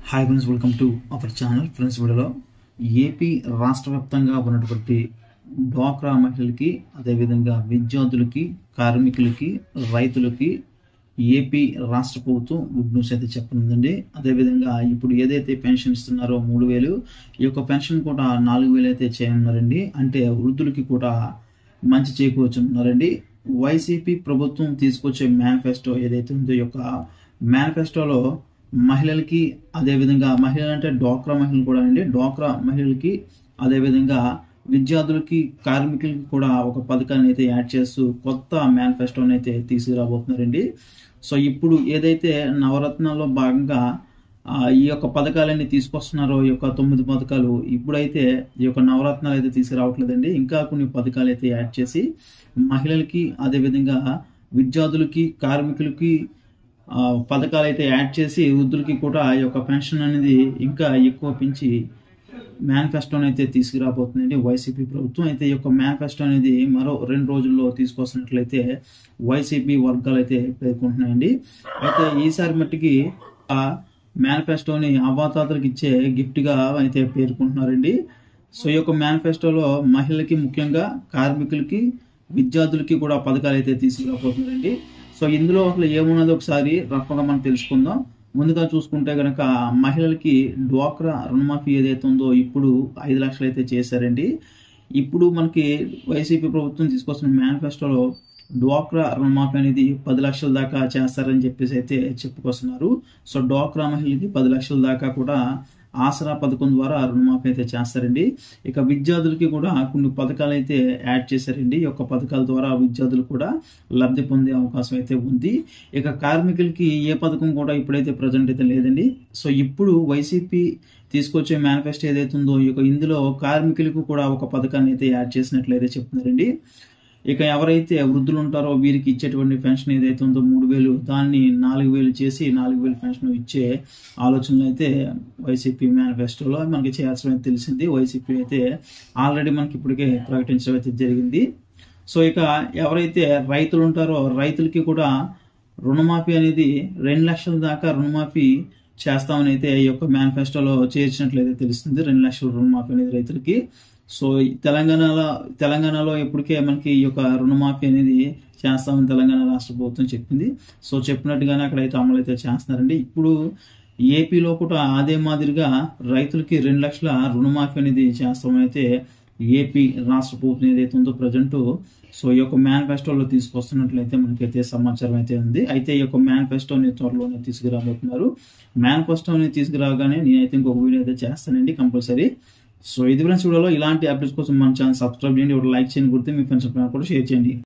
hi friends welcome to our channel friends వీడియోలో AP రాష్ట్ర వ్యాప్తంగా ఉన్నటువంటి డ్వాక్రా మహిళలకి అదేవిధంగా విద్యార్థులకి కార్మికులకి రైతులకి ఏపీ రాష్ట్ర ప్రభుత్వం గుడ్ న్యూస్ అయితే చెప్పనుందండి అదేవిధంగా ఇప్పుడు ఏదైతే పెన్షన్ ఇస్తున్నారో మూడు వేలు ఈ యొక్క పెన్షన్ కూడా నాలుగు వేలు అయితే చేయనున్నారండి అంటే వృద్ధులకి కూడా మంచి చేకూర్చున్నారండి వైసీపీ ప్రభుత్వం తీసుకొచ్చే మేనిఫెస్టో ఏదైతే ఉందో ఈ యొక్క మేనిఫెస్టోలో మహిళలకి అదేవిధంగా మహిళలు అంటే డోక్రా మహిళలు కూడా అండి డోక్రా మహిళలకి అదేవిధంగా విద్యార్థులకి కార్మికులకి కూడా ఒక పథకాన్ని అయితే యాడ్ చేస్తూ కొత్త మేనిఫెస్టోని అయితే తీసుకురాబోతున్నారండి సో ఇప్పుడు ఏదైతే నవరత్నాల్లో భాగంగా ఆ, ఈ యొక్క పథకాలన్నీ తీసుకొస్తున్నారో ఈ యొక్క తొమ్మిది పథకాలు ఇప్పుడైతే ఈ యొక్క నవరత్నాలు అయితే తీసుకురావట్లేదండి ఇంకా కొన్ని పథకాలు అయితే యాడ్ చేసి మహిళలకి అదేవిధంగా విద్యార్థులకి కార్మికులకి ఆ, పథకాలు అయితే యాడ్ చేసి వృద్ధులకి కూడా ఈ యొక్క పెన్షన్ అనేది ఇంకా ఎక్కువ పెంచి మేనిఫెస్టోని అయితే తీసుకురాబోతుందండి వైసీపీ ప్రభుత్వం అయితే ఈ యొక్క మేనిఫెస్టో అనేది మరో రెండు రోజుల్లో తీసుకొస్తున్నట్లయితే వైసీపీ వర్గాలు అయితే పేర్కొంటున్నాయండి అయితే ఈసారి మట్టికి ఆ మేనిఫెస్టోని అవ్వాతాతలకు ఇచ్చే గిఫ్ట్గా అయితే పేర్కొంటున్నారండి సో ఈ యొక్క మేనిఫెస్టోలో మహిళలకి ముఖ్యంగా కార్మికులకి విద్యార్థులకి కూడా పథకాలు అయితే తీసుకురాబోతున్నారండి సో ఇందులో అసలు ఏమున్నదో ఒకసారి రఫ్గా మనం తెలుసుకుందాం ముందుగా చూసుకుంటే గనక మహిళలకి డ్వాక్రా రుణమాఫీ ఏదైతే ఉందో ఇప్పుడు ఐదు లక్షలు అయితే చేశారండి ఇప్పుడు మనకి వైసీపీ ప్రభుత్వం తీసుకొస్తున్న మేనిఫెస్టోలో డ్వాక్రా రుణమాఫీ అనేది పది లక్షల దాకా చేస్తారని చెప్పేసి అయితే చెప్పుకొస్తున్నారు సో డ్వాక్రా మహిళలకి పది లక్షల దాకా కూడా ఆసరా పథకం ద్వారా రుణమాఫీ అయితే చేస్తారండి ఇక విద్యార్థులకి కూడా కొన్ని పథకాలు అయితే యాడ్ చేశారండి ఈ యొక్క పథకాల ద్వారా విద్యార్థులు కూడా లబ్ధి పొందే అవకాశం అయితే ఉంది ఇక కార్మికులకి ఏ పథకం కూడా ఇప్పుడైతే ప్రజెంట్ అయితే లేదండి సో ఇప్పుడు వైసీపీ తీసుకొచ్చే మేనిఫెస్టో ఏదైతే ఉందో ఈ యొక్క ఇందులో కార్మికులకు కూడా ఒక పథకాన్ని అయితే యాడ్ చేసినట్లయితే చెప్తున్నారండి ఇక ఎవరైతే వృద్ధులు ఉంటారో వీరికి ఇచ్చేటువంటి పెన్షన్ ఏదైతే ఉందో మూడు వేలు దాన్ని నాలుగు వేలు చేసి నాలుగు వేలు పెన్షన్ ఇచ్చే ఆలోచనలు అయితే వైసీపీ మేనిఫెస్టోలో మనకి చేయాల్సిన తెలిసింది వైసీపీ అయితే ఆల్రెడీ మనకి ఇప్పటికే ప్రకటించడం అయితే జరిగింది సో ఇక ఎవరైతే రైతులు ఉంటారో రైతులకి కూడా రుణమాఫీ అనేది రెండు లక్షల దాకా రుణమాఫీ చేస్తామని అయితే ఈ యొక్క మేనిఫెస్టోలో చేర్చినట్లయితే తెలుస్తుంది రెండు లక్షల రుణమాఫీ అనేది రైతులకి సో ఈ తెలంగాణలో తెలంగాణలో ఇప్పటికే మనకి ఈ యొక్క రుణమాఫీ అనేది చేస్తామని తెలంగాణ రాష్ట్ర ప్రభుత్వం చెప్పింది సో చెప్పినట్టుగానే అక్కడైతే అమలు అయితే చేస్తున్నారండి ఇప్పుడు ఏపీలో కూడా అదే మాదిరిగా రైతులకి రెండు లక్షల రుణమాఫీ అనేది చేస్తామని అయితే ఏపీ రాష్ట్ర ప్రభుత్వం ఏదైతే ఉందో ప్రజెంట్ సో ఈ యొక్క మేనిఫెస్టోలో తీసుకొస్తున్నట్లయితే మనకైతే సమాచారం అయితే ఉంది అయితే ఈ యొక్క మేనిఫెస్టోని త్వరలోనే తీసుకురాబోతున్నారు మేనిఫెస్టోని తీసుకురాగానే నేనైతే ఇంకొక వీడియో అయితే చేస్తానండి కంపల్సరీ సో ఇది ఫ్రెండ్స్ వీడియోలో ఇలాంటి అప్డేట్స్ కోసం మన ఛానల్ సబ్స్క్రైబ్ చేయండి ఒక లైక్ చేయండి గుర్తు మీ ఫ్రెండ్స్ కూడా షేర్ చేయండి